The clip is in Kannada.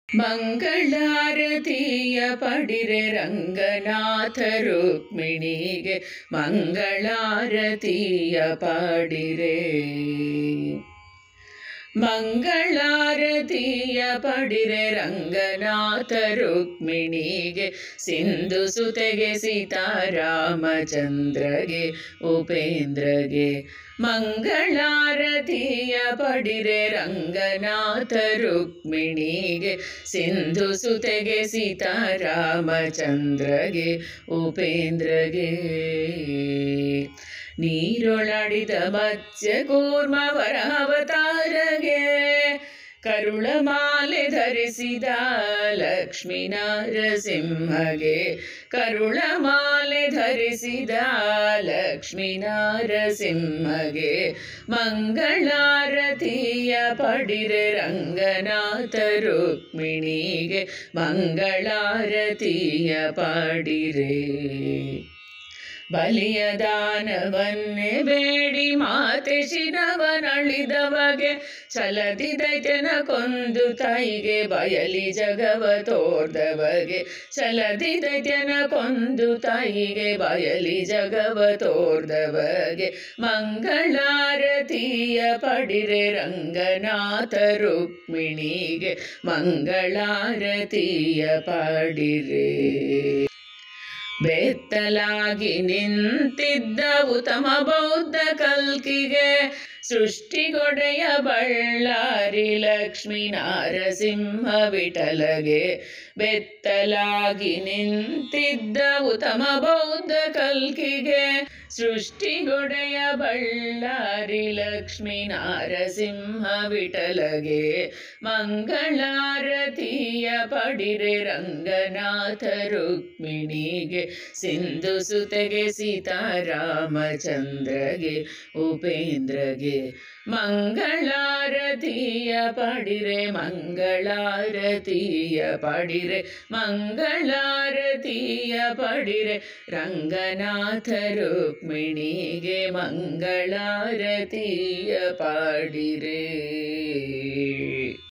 ಮಂಗಳಾರತಿಯ ಪಡಿರೆ ರಂಗನಾಥ ರುಕ್ಮಿಣಿಗೆ ಮಂಗಳಾರತಿಯ ಪಾಡಿರೆ ಮಂಗಳಾರತಿಯ ಪಡಿರೆ ರಂಗನಾಥ ರುಕ್ಮಿಣಿಗೆ ಸಿಂಧು ಸುತೆಗೆ ಸೀತಾರಾಮಚಂದ್ರಗೆ ಉಪೇಂದ್ರಗೆ ಮಂಗಳಾರತಿಯ ಪಡಿರೆ ರಂಗನಾಥ ರುಕ್ಮಿಣಿಗೆ ಸಿಂಧು ಸುತೆಗೆ ಸೀತಾರಾಮಚಂದ್ರಗೆ ಉಪೇಂದ್ರಗೆ ನೀರೊಳಡಿದ ಮತ್ಸ್ಯ ಕೂರ್ಮ ವರಾವತಾರಗೆ ಕರುಳ ಮಾಲೆ ಧರಿಸಿದ ಲಕ್ಷ್ಮೀ ನರಸಿಂಹಗೆ ಕರುಳ ಮಾಲೆ ಧರಿಸಿದ ಲಕ್ಷ್ಮೀ ನರಸಿಂಹಗೆ ಮಂಗಳಾರತಿಯ ಪಡಿರೆ ರಂಗನಾಥ ರುಕ್ಮಿಣಿಗೆ ಮಂಗಳಾರತಿಯ ಪಾಡಿರೆ ಬಲಿಯ ದಾನವನ್ನೇ ಬೇಡಿ ಮಾತೆ ಶಿರವನಳಿದವಗೆ ಛಲದಿ ದೈತ್ಯನ ಕೊಂದು ತಾಯಿಗೆ ಬಯಲಿ ಜಗವ ತೋರ್ದವಗೆ ಛಲದಿ ದೈತ್ಯನ ಕೊಂದು ತಾಯಿಗೆ ಬಯಲಿ ಜಗವ ತೋರ್ದವಗೆ ಮಂಗಳಾರತಿಯ ಪಡಿರೆ ರಂಗನಾಥ ರುಕ್ಮಿಣಿಗೆ ಮಂಗಳಾರತಿಯ ಪಾಡಿರೆ ಬೆತ್ತಲಾಗಿ ನಿಂತಿದ್ದ ಉತ್ತಮ ಬೌದ್ಧ ಕಲ್ಕಿಗೆ ಸೃಷ್ಟಿಗೊಡೆಯ ಬಳ್ಳಾರಿ ಲಕ್ಷ್ಮೀ ನಾರಸಿಂಹ ವಿಠಲಗೆ ಬೆತ್ತಲಾಗಿ ನಿಂತಿದ್ದ ಉತ್ತಮ ಬೌದ್ಧ ಕಲ್ಕಿಗೆ ಸೃಷ್ಟಿಗೊಡೆಯ ಬಳ್ಳಾರಿ ಲಕ್ಷ್ಮೀ ನಾರಸಿಂಹ ವಿಠಲಗೆ ಮಂಗಳಾರತಿಯ ಪಡಿರೆ ರಂಗನಾಥ ರುಕ್ಮಿಣಿಗೆ ಸಿಂಧು ಸುತೆಗೆ ಸೀತಾರಾಮಚಂದ್ರಗೆ ಉಪೇಂದ್ರಗೆ ಮಂಗಳಾರತಿಯ ಪಡಿರೆ ಮಂಗಳಾರತಿಯ ಪಡಿರೆ ಮಂಗಳಾರತಿಯ ಪಡಿರೆ ರಂಗನಾಥ ರುಕ್ಮಿಣಿಗೆ ಮಂಗಳಾರತಿಯ ಪಾಡಿರೆ